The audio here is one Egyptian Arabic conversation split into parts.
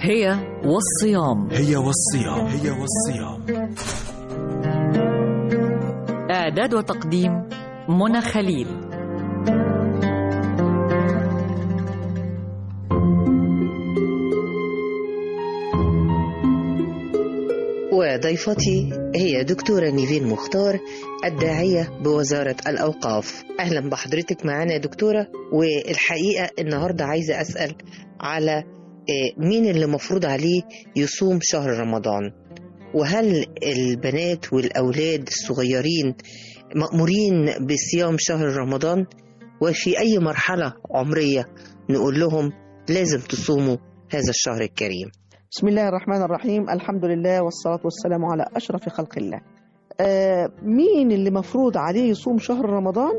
هي والصيام هي والصيام هي والصيام إعداد وتقديم منى خليل وضيفتي هي دكتورة نيفين مختار الداعية بوزارة الأوقاف أهلا بحضرتك معانا يا دكتورة والحقيقة النهاردة عايزة أسأل على آه، مين اللي مفروض عليه يصوم شهر رمضان وهل البنات والأولاد الصغيرين مأمورين بصيام شهر رمضان وفي أي مرحلة عمرية نقول لهم لازم تصوموا هذا الشهر الكريم بسم الله الرحمن الرحيم الحمد لله والصلاة والسلام على أشرف خلق الله آه مين اللي مفروض عليه يصوم شهر رمضان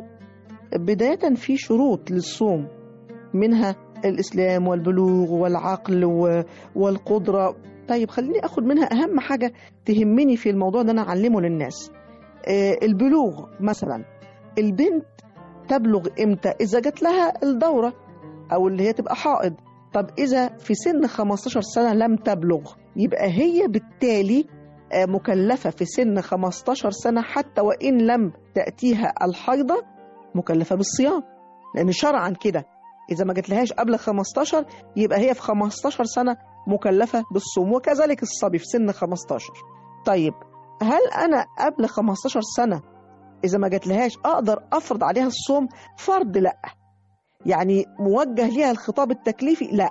بداية في شروط للصوم منها الإسلام والبلوغ والعقل و- والقدرة طيب خليني أخد منها أهم حاجة تهمني في الموضوع ده أنا أعلمه للناس آه البلوغ مثلا البنت تبلغ إمتى إذا جات لها الدورة أو اللي هي تبقى حائض طب إذا في سن 15 سنة لم تبلغ يبقى هي بالتالي آه، مكلفة في سن 15 سنة حتى وإن لم تأتيها الحيضة مكلفة بالصيام لأن شرعا كده إذا ما جاتلهاش قبل 15 يبقى هي في 15 سنة مكلفة بالصوم وكذلك الصبي في سن 15 طيب هل أنا قبل 15 سنة إذا ما جاتلهاش أقدر أفرض عليها الصوم فرض لأ يعني موجه ليها الخطاب التكليفي لا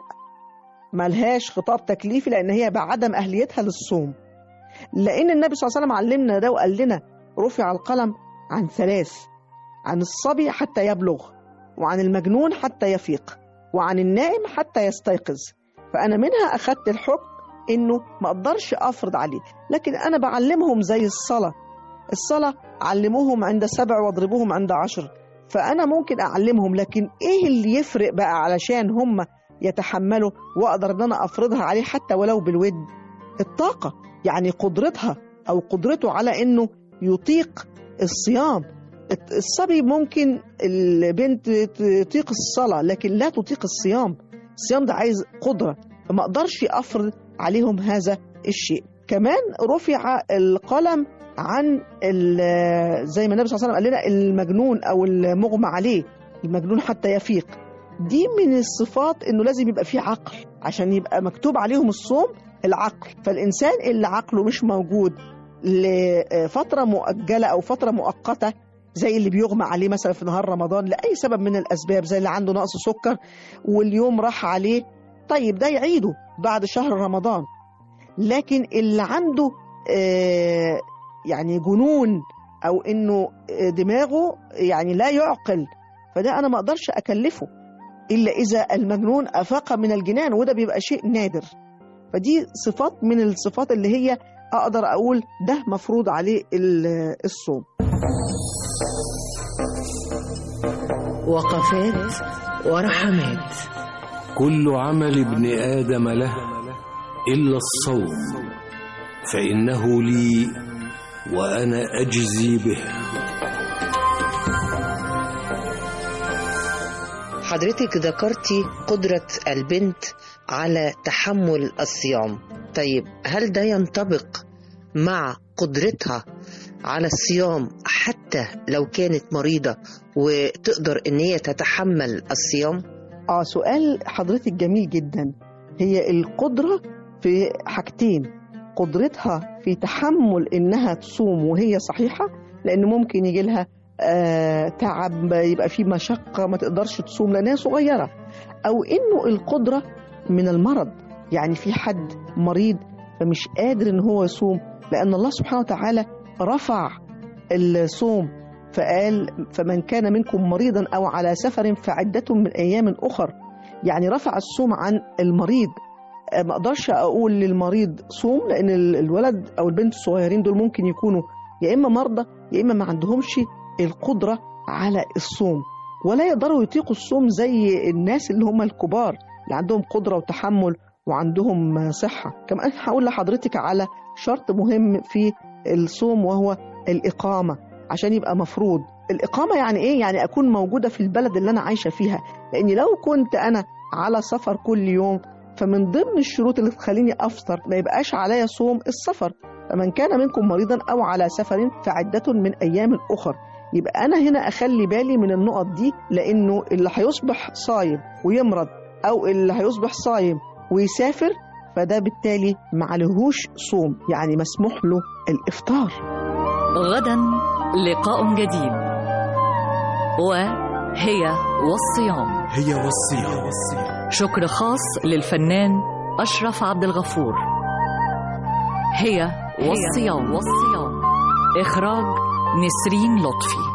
ملهاش خطاب تكليفي لان هي بعدم اهليتها للصوم لان النبي صلى الله عليه وسلم علمنا ده وقال لنا رفع القلم عن ثلاث عن الصبي حتى يبلغ وعن المجنون حتى يفيق وعن النائم حتى يستيقظ فانا منها اخذت الحكم انه ما اقدرش افرض عليه لكن انا بعلمهم زي الصلاه الصلاه علموهم عند سبع واضربوهم عند عشر فانا ممكن اعلمهم لكن ايه اللي يفرق بقى علشان هم يتحملوا واقدر ان انا افرضها عليه حتى ولو بالود الطاقه يعني قدرتها او قدرته على انه يطيق الصيام الت- الصبي ممكن البنت تطيق الصلاه لكن لا تطيق الصيام الصيام ده عايز قدره فما اقدرش افرض عليهم هذا الشيء كمان رفع القلم عن ال- زي ما النبي صلى الله عليه وسلم قال لنا المجنون او المغمى عليه المجنون حتى يفيق دي من الصفات انه لازم يبقى فيه عقل عشان يبقى مكتوب عليهم الصوم العقل فالانسان اللي عقله مش موجود لفتره مؤجله او فتره مؤقته زي اللي بيغمى عليه مثلا في نهار رمضان لاي سبب من الاسباب زي اللي عنده نقص سكر واليوم راح عليه طيب ده يعيده بعد شهر رمضان لكن اللي عنده آه، يعني جنون او انه دماغه يعني لا يعقل فده انا ما اقدرش اكلفه الا اذا المجنون افاق من الجنان وده بيبقى شيء نادر فدي صفات من الصفات اللي هي اقدر اقول ده مفروض عليه ال- الصوم وقفات ورحمات كل عمل ابن آدم له إلا الصوم فإنه لي وأنا أجزي به حضرتك ذكرتي قدرة البنت على تحمل الصيام طيب هل ده ينطبق مع قدرتها على الصيام حتى لو كانت مريضة وتقدر ان هي تتحمل الصيام اه سؤال حضرتك جميل جدا هي القدرة في حاجتين قدرتها في تحمل انها تصوم وهي صحيحة لان ممكن يجي لها آه تعب يبقى في مشقة ما تقدرش تصوم لانها صغيرة او انه القدرة من المرض يعني في حد مريض فمش قادر ان هو يصوم لان الله سبحانه وتعالى رفع الصوم فقال فمن كان منكم مريضا او على سفر فعدة من ايام اخر يعني رفع الصوم عن المريض آه، ما اقدرش اقول للمريض صوم لان ال- الولد او البنت الصغيرين دول ممكن يكونوا يا اما مرضى يا اما ما عندهمش القدره على الصوم ولا يقدروا يطيقوا الصوم زي الناس اللي هم الكبار اللي عندهم قدره وتحمل وعندهم آه، صحه كمان هقول لحضرتك على شرط مهم في الصوم وهو الاقامه عشان يبقى مفروض الإقامة يعني إيه؟ يعني أكون موجودة في البلد اللي أنا عايشة فيها لأني لو كنت أنا على سفر كل يوم فمن ضمن الشروط اللي تخليني افطر ما يبقاش عليا صوم السفر فمن كان منكم مريضا او على سفر فعده من ايام اخر يبقى انا هنا اخلي بالي من النقط دي لانه اللي هيصبح صايم ويمرض او اللي هيصبح صايم ويسافر فده بالتالي معلهوش صوم يعني مسموح له الافطار غدا لقاء جديد وهي والصيام هي والصيام شكر خاص للفنان أشرف عبد الغفور هي والصيام والصيام إخراج نسرين لطفي